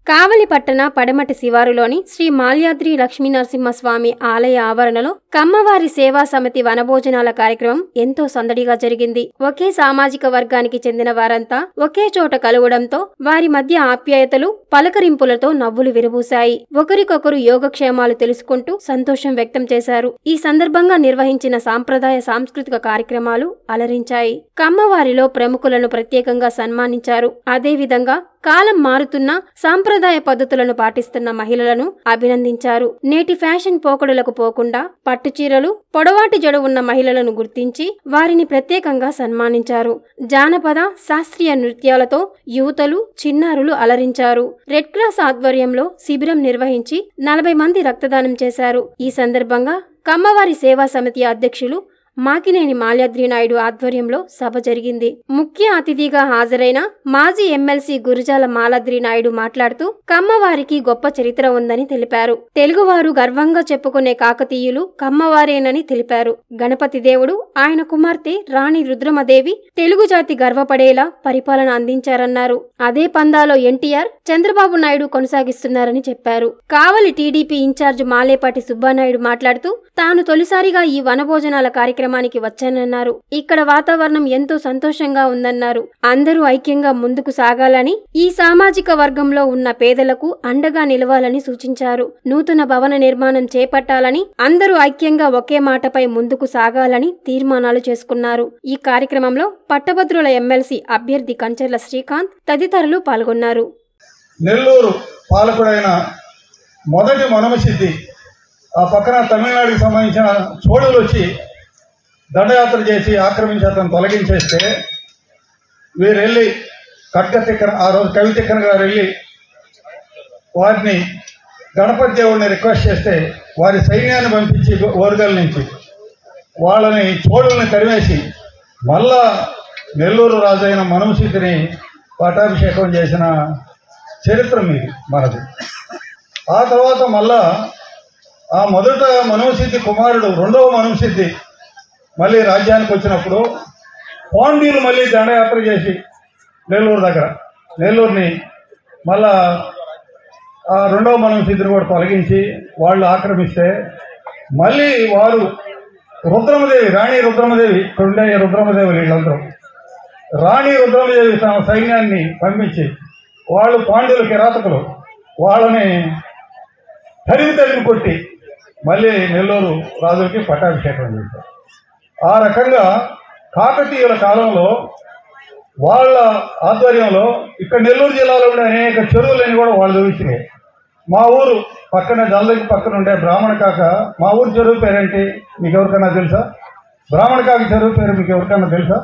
కావలి పట్టణ పడమటి శివారులోని శ్రీ మాల్యాద్రి లక్ష్మీనరసింహస్వామి ఆలయ ఆవరణలో కమ్మవారి సేవా సమితి వనభోజనాల కార్యక్రమం ఎంతో సందడిగా జరిగింది ఒకే సామాజిక వర్గానికి చెందిన వారంతా ఒకే చోట కలవడంతో వారి మధ్య ఆప్యాయతలు పలకరింపులతో నవ్వులు విరబూశాయి ఒకరికొకరు యోగక్షేమాలు తెలుసుకుంటూ సంతోషం వ్యక్తం చేశారు ఈ సందర్భంగా నిర్వహించిన సాంప్రదాయ సాంస్కృతిక కార్యక్రమాలు అలరించాయి కమ్మవారిలో ప్రముఖులను ప్రత్యేకంగా సన్మానించారు అదేవిధంగా కాలం మారుతున్న సాంప్రదాయ పద్ధతులను పాటిస్తున్న మహిళలను అభినందించారు నేటి ఫ్యాషన్ పోకడులకు పోకుండా పట్టుచీరలు పొడవాటి జడ ఉన్న మహిళలను గుర్తించి వారిని ప్రత్యేకంగా సన్మానించారు జానపద శాస్త్రీయ నృత్యాలతో యువతలు చిన్నారులు అలరించారు రెడ్ క్రాస్ ఆధ్వర్యంలో శిబిరం నిర్వహించి నలభై మంది రక్తదానం చేశారు ఈ సందర్భంగా కమ్మవారి సేవా సమితి అధ్యక్షులు మాకినేని మాల్యాద్రి నాయుడు ఆధ్వర్యంలో సభ జరిగింది ముఖ్య అతిథిగా హాజరైన మాజీ ఎమ్మెల్సీ గురుజాల మాలాద్రి నాయుడు మాట్లాడుతూ కమ్మవారికి గొప్ప చరిత్ర ఉందని తెలిపారు తెలుగువారు గర్వంగా చెప్పుకునే కాకతీయులు కమ్మవారేనని తెలిపారు గణపతి దేవుడు ఆయన కుమార్తె రాణి రుద్రమదేవి తెలుగు జాతి గర్వపడేలా పరిపాలన అందించారన్నారు అదే పందాలో ఎన్టీఆర్ చంద్రబాబు నాయుడు కొనసాగిస్తున్నారని చెప్పారు కావలి టీడీపీ ఇన్ఛార్జ్ మాలేపాటి సుబ్బానాయుడు మాట్లాడుతూ తాను తొలిసారిగా ఈ వనభోజనాల కార్యక్రమానికి వచ్చానన్నారు ఇక్కడ వాతావరణం ఎంతో సంతోషంగా ఉందన్నారు అందరూ ఐక్యంగా ముందుకు సాగాలని ఈ సామాజిక వర్గంలో ఉన్న పేదలకు అండగా నిలవాలని సూచించారు నూతన భవన నిర్మాణం చేపట్టాలని అందరూ ఐక్యంగా ఒకే మాటపై ముందుకు సాగాలని తీర్మానాలు చేసుకున్నారు ఈ కార్యక్రమంలో పట్టభద్రుల ఎమ్మెల్సీ అభ్యర్థి కంచర్ల శ్రీకాంత్ తదితరులు పాల్గొన్నారు నెల్లూరు పాలకుడైన మొదటి మనమసిద్ధి ఆ పక్కన తమిళనాడుకి సంబంధించిన చోళులు వచ్చి దండయాత్ర చేసి ఆక్రమించి అతను తొలగించేస్తే వీరు వెళ్ళి కట్క తిక్కన ఆ రోజు కవి తిక్కన గారు వెళ్ళి వారిని గణపతి దేవుడిని రిక్వెస్ట్ చేస్తే వారి సైన్యాన్ని పంపించి ఓరుగల్ నుంచి వాళ్ళని చోళుల్ని తరిమేసి మళ్ళా నెల్లూరు రాజైన మనమసిద్ధిని పట్టాభిషేకం చేసిన చరిత్ర మీది మనది ఆ తర్వాత మళ్ళా ఆ మొదట మనోసిద్ధి కుమారుడు రెండవ మనోసిద్ధి మళ్ళీ రాజ్యానికి వచ్చినప్పుడు పాండ్యులు మళ్ళీ దండయాత్ర చేసి నెల్లూరు దగ్గర నెల్లూరుని మళ్ళా ఆ రెండవ మనోసిద్ధిని కూడా తొలగించి వాళ్ళు ఆక్రమిస్తే మళ్ళీ వారు రుద్రమదేవి రాణి రుద్రమదేవి ఇక్కడ ఉండే రుద్రమదేవి వీళ్ళందరూ రాణి రుద్రమదేవి తన సైన్యాన్ని పంపించి వాళ్ళు పాండ్యుల కిరాతకులు వాళ్ళని తరిమి తరిమి కొట్టి మళ్ళీ నెల్లూరు రాజులకి పట్టాభిషేకం చేశారు ఆ రకంగా కాకతీయుల కాలంలో వాళ్ళ ఆధ్వర్యంలో ఇక్కడ నెల్లూరు జిల్లాలో ఉండే అనేక చెరువులని కూడా వాళ్ళు చూపించినాయి మా ఊరు పక్కన జల్లకి పక్కన ఉండే బ్రాహ్మణ కాక మా ఊరు చెరువు పేరేంటి మీకు ఎవరికైనా తెలుసా బ్రాహ్మణ కాక చెరువు పేరు మీకు ఎవరికైనా తెలుసా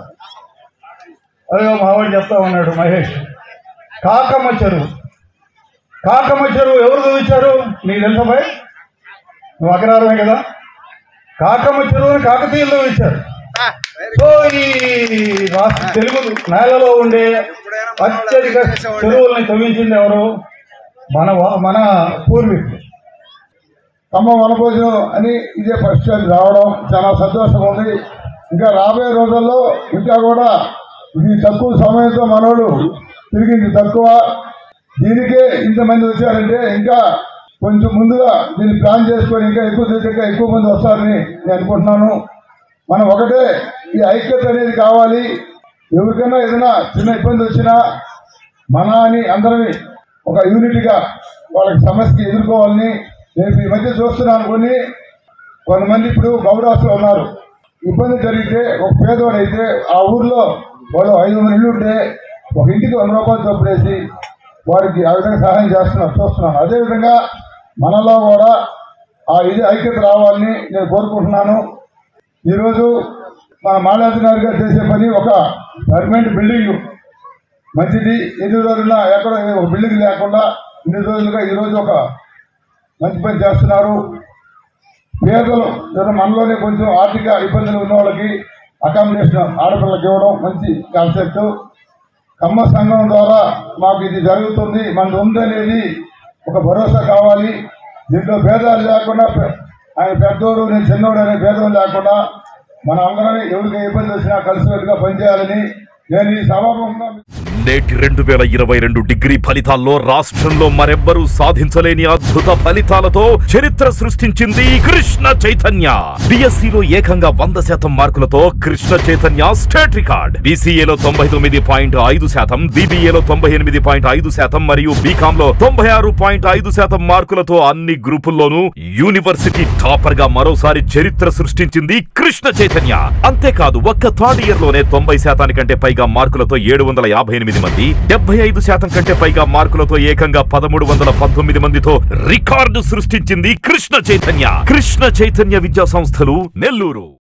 అదే మావాడు చెప్తా ఉన్నాడు మహేష్ కాకమ్మ చెరువు కాకమ్మ చెరువు ఎవరు చూపించారు నీకు తెలుసా భయ్ నువ్వు అగ్రహారమే కదా కాకమ్మ చెరువుని కాకతీయులు చూపించారు సో ఈ రాష్ట్ర తెలుగు నేలలో ఉండే అత్యధిక చెరువుల్ని తవ్వించింది ఎవరు మన వా- మన పూర్వీకులు తమ వనభోజనం అని ఇదే ఫస్ట్ టైం రావడం చాలా సంతోషంగా ఉంది ఇంకా రాబోయే రోజుల్లో ఇంకా కూడా ఇది తక్కువ సమయంతో మనోడు తిరిగింది తక్కువ దీనికే ఇంతమంది వచ్చారంటే ఇంకా కొంచెం ముందుగా దీన్ని ప్లాన్ చేసుకొని ఇంకా ఎక్కువ ఇంకా ఎక్కువ మంది వస్తారని నేను అనుకుంటున్నాను మనం ఒకటే ఈ ఐక్యత అనేది కావాలి ఎవరికైనా ఏదైనా చిన్న ఇబ్బంది వచ్చినా మన అని అందరినీ ఒక యూనిట్గా వాళ్ళకి సమస్యకి ఎదుర్కోవాలని నేను ఈ మధ్య చూస్తున్నాను కొన్ని కొంతమంది ఇప్పుడు గౌడాసులు ఉన్నారు ఇబ్బంది జరిగితే ఒక పేదవాడు అయితే ఆ ఊర్లో వాళ్ళు ఐదు వందల ఇల్లు ఉంటే ఒక ఇంటికి వంద రూపాయలు చొప్పుడేసి వారికి ఆ విధంగా సహాయం చేస్తున్నారు చూస్తున్నాను అదేవిధంగా మనలో కూడా ఆ ఇది ఐక్యత రావాలని నేను కోరుకుంటున్నాను ఈరోజు మన మాలాధినారి గారు చేసే పని ఒక పర్మనెంట్ బిల్డింగ్ మంచిది ఎన్ని రోజులున్నా ఎక్కడ ఒక బిల్డింగ్ లేకుండా ఇన్ని రోజులుగా ఈరోజు ఒక మంచి పని చేస్తున్నారు పేదలు లేదా మనలోనే కొంచెం ఆర్థిక ఇబ్బందులు ఉన్న వాళ్ళకి అకామిడేషన్ ఆడపిల్లకి ఇవ్వడం మంచి కాన్సెప్ట్ కమ్మ సంఘం ద్వారా మాకు ఇది జరుగుతుంది మనది ఉందనేది ఒక భరోసా కావాలి దీంట్లో భేదాలు లేకుండా పె- ఆయన పెద్దోడు నేను చిన్నోడు అనే భేదం లేకుండా మన అందరం ఎవరికి ఇబ్బంది వచ్చినా కలిసికట్టుగా పనిచేయాలని నేను ఈ సభాముఖంగా నేటి రెండు వేల ఇరవై రెండు డిగ్రీ ఫలితాల్లో రాష్ట్రంలో మరెవ్వరూ సాధించలేని అద్భుత ఫలితాలతో చరిత్ర సృష్టించింది కృష్ణ చైతన్య డిఎస్సిలో ఏకంగా వంద శాతం మార్కులతో కృష్ణ చైతన్య స్టేట్ రికార్డ్ బీసీఏలో తొంభై తొమ్మిది పాయింట్ ఐదు శాతం బీబీఏలో తొంభై ఎనిమిది పాయింట్ ఐదు శాతం మరియు బీకామ్ లో తొంభై ఆరు పాయింట్ ఐదు శాతం మార్కులతో అన్ని గ్రూపుల్లోనూ యూనివర్సిటీ టాపర్ గా మరోసారి చరిత్ర సృష్టించింది కృష్ణ చైతన్య అంతేకాదు ఒక్క థర్డ్ ఇయర్ లోనే తొంభై శాతానికంటే పైగా మార్కులతో ఏడు వందల యాభై ఎనిమిది మంది డెబ్బై ఐదు శాతం కంటే పైగా మార్కులతో ఏకంగా పదమూడు వందల పంతొమ్మిది మందితో రికార్డు సృష్టించింది కృష్ణ చైతన్య కృష్ణ చైతన్య విద్యా సంస్థలు నెల్లూరు